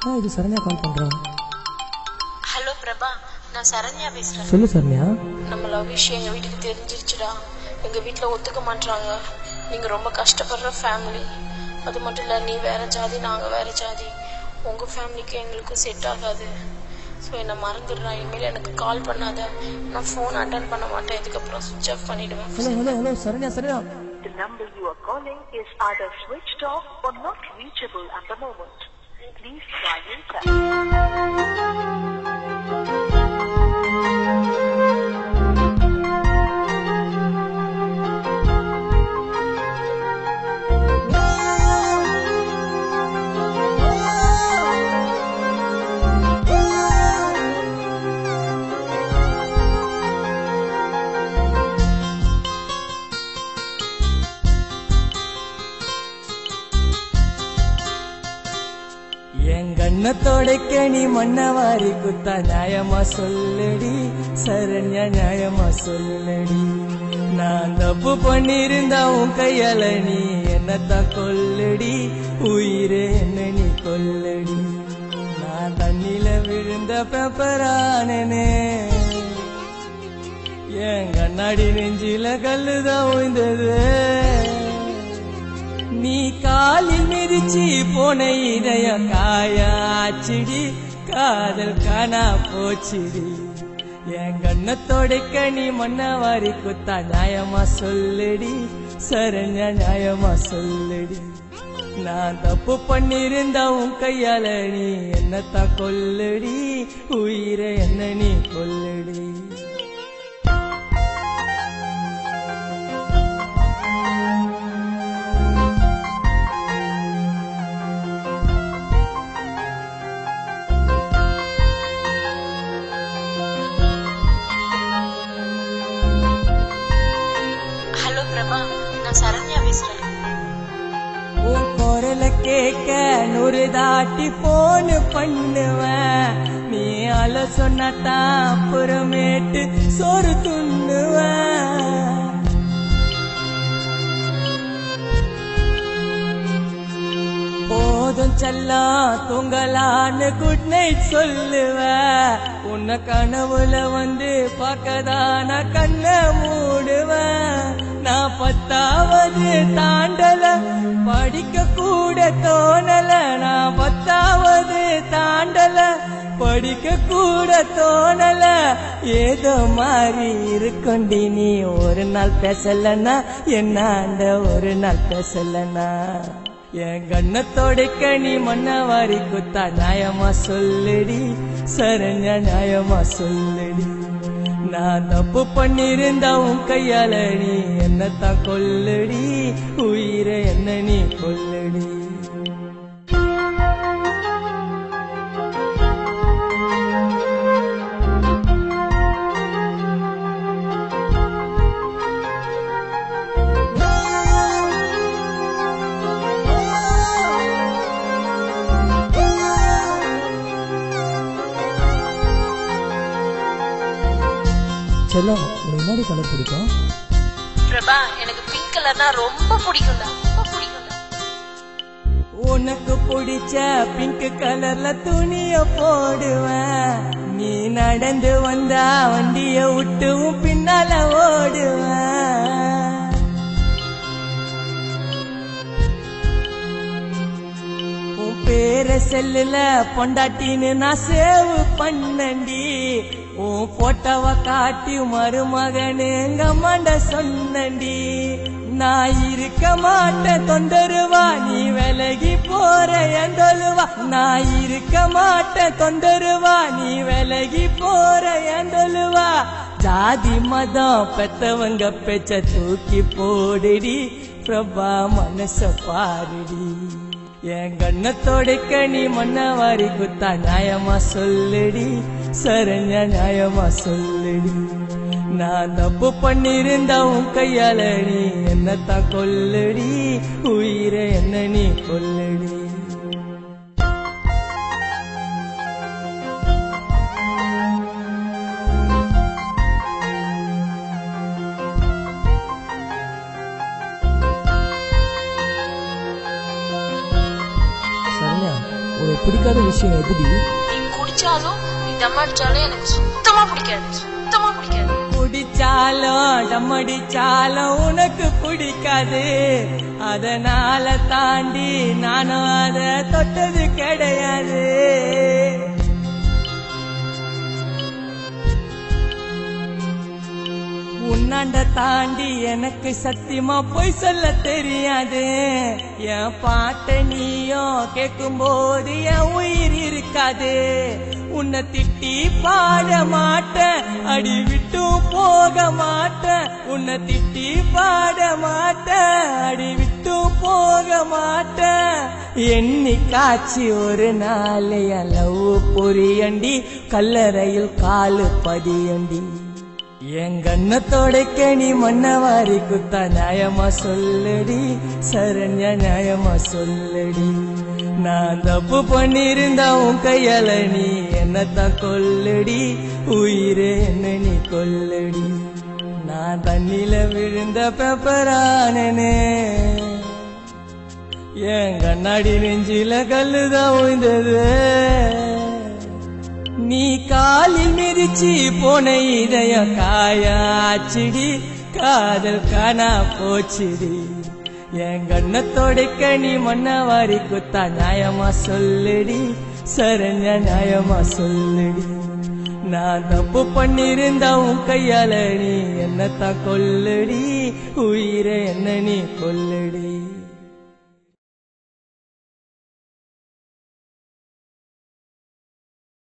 ஆ இது சரண்யா கால் பண்ணுறான் ஹலோ பிரபா நான் சரண்யா பேசுறேன் சொல்லு சரண்யா நம்ம லவ் விஷயம் எங்க வீட்டுக்கு தெரிஞ்சிருச்சுடா எங்க வீட்ல ஒத்துக்க மாட்டாங்க நீங்க ரொம்ப கஷ்டப்படுற ஃபேமிலி அது மட்டும் இல்ல நீ வேற ஜாதி நாங்க வேற ஜாதி உங்க ஃபேமிலிக்கு எங்களுக்கும் செட் ஆகாது ஸோ என்னை மறந்துடுறா இனிமேல் எனக்கு கால் பண்ணாத நான் ஃபோன் அட்டன் பண்ண மாட்டேன் இதுக்கப்புறம் சுவிட்ச் ஆஃப் பண்ணிடுவேன் hello hello hello Saranya Saranya The number you are calling is either switched off or not reachable at the moment. Please try later. என் கண்ணத்தோடைக்க நீ மண்ணவாரி குத்தா நியாயமா சொல்லடி சரண்யா நியாயமா சொல்லடி நான் தப்பு பண்ணிருந்தா உன் கையால நீ என்னத்தான் கொல்லடி உயிரே என்ன நீ கொல்லடி நான் தண்ணில விழுந்த பெப்பரானே என் கண்ணாடி நெஞ்சில கல்லுதான் உய்ந்தது நீ காலில் மிதிச்சு போன இதயம் காயாச்சிடி காதல் காணா போச்சிடி என் கண்ணத்தோடைக்க நீ மண்ணவாரி குத்தா நியாயமா சொல்லடி சரண்யா நியாயமா சொல்லடி நான் தப்பு பண்ணிருந்தா உன் கையால நீ என்னத்தான் கொல்லடி உயிரை என்ன நீ கொல்லடி ஹலோ பிரபா நான் சரண்யா பேசுறேன் உன் குரல கேட்க நூறு தாட்டி போன் பண்ணுவேன் நீ அல சொன்னதான் அப்புறமேட்டு சோறு துண்ணுவேன் போதும் செல்லம் தூங்கலான்னு குட் நைட் சொல்லுவ உன்னை கனவுல வந்து பார்க்கதான் நான் கண்ணை மூடுவேன் நான் பத்தாவது தாண்டல படிக்க கூட தோணல நான் பத்தாவது தாண்டல படிக்க கூட தோணல ஏதோ மாறி இருக்குண்டி நீ ஒரு நாள் பேசலன்னா என்ன அந்த ஒரு நாள் பேசலன்னா என் கண்ணத்தோடைக்க நீ மண்ணவாரி குத்தா நியாயமா சொல்லடி சரண்யா நியாயமா சொல்லடி நான் தப்பு பண்ணிருந்தா உன் கையால நீ என்னத்தான் கொல்லடி உயிரை என்ன நீ கொல்லடி செல்லம் உனக்கு என்னடி கலர் பிடிக்கும் பிரபா எனக்கு பிங்க் கலர்னா ரொம்ப பிடிக்கும்டா ரொம்ப பிடிக்கும்டா உனக்கு பிடிச்ச பிங்க் கலர்ல துணிய போடுவேன் நீ நடந்து வந்தா வண்டிய விட்டு உன் பின்னால ஓடுவேன் உன் பேர செல்லுல பொண்டாட்டின்னு நான் சேவ் பண்ணண்டி உன் போட்டோவ காட்டி மருமகனு எங்க மண்ட சொன்னண்டி நான் இருக்க மாட்டேன் தொந்தருவா நீ விலகி போற எந்தொழுவா நான் இருக்க மாட்டேன் தொந்தருவா நீ விலகி போற எந்தொழுவா ஜாதி மதம் பெத்தவங்க பேச்ச தூக்கி போடுடி பிரபா மனச பாருடி என் கண்ணத்தோடைக்க நீ மண்ணவாரி குத்தா நியாயமா சொல்லடி சரண்யா நியாயமா சொல்லடி நான் தப்பு பண்ணிருந்தா உன் கையால நீ என்னத்தான் கொல்லடி உயிரை என்ன நீ கொல்லடி பிடிக்காத விஷயம் எதுடி நீ குடிச்சாலும் நீ தம் அடிச்சாலும் எனக்கு சுத்தமா பிடிக்காது சுத்தமா பிடிக்காது குடிச்சாலும் டம்மடிச்சாலும் உனக்கு பிடிக்காது அதனால தாண்டி நானும் அத தொட்டது கிடையாது உன்னாண்ட தாண்டி எனக்கு சத்தியமா பொய் சொல்ல தெரியாது என் பாட்ட நீயும் கேட்கும் போது என் உயிர் இருக்காது உன்னை திட்டி பாட மாட்டேன் அடி விட்டும் போக மாட்டேன் உன்னை திட்டி பாட மாட்டேன் அடி விட்டும் போக மாட்டேன் எண்ணி காட்சி ஒரு நாள் என் லவ் பொரியண்டி கல்லறையில் காலு பதியண்டி என் கண்ணத்தோடைக்க நீ மண்ணவாரி குத்தா நியாயமா சொல்லடி சரண்யா நியாயமா சொல்லடி நான் தப்பு பண்ணிருந்தா உன் கையால நீ என்னத்தான் கொல்லடி உயிரே என்ன நீ கொல்லடி நான் தண்ணில விழுந்த பெப்பரானனே என் கண்ணாடி நெஞ்சில கல்லுதான் உய்ந்தது நீ காலில் மிதிச்சு போன இதயம் காயாச்சிடி காதல் காணா போச்சுடி என் கண்ணத்தோடைக்க நீ மண்ணவாரி குத்தா நியாயமா சொல்லுடி சரண்யா நியாயமா சொல்லுடி நான் தப்பு பண்ணிருந்தா உன் கையால நீ என்னத்தான் கொல்லுடி உயிரை என்ன நீ கொல்லுடி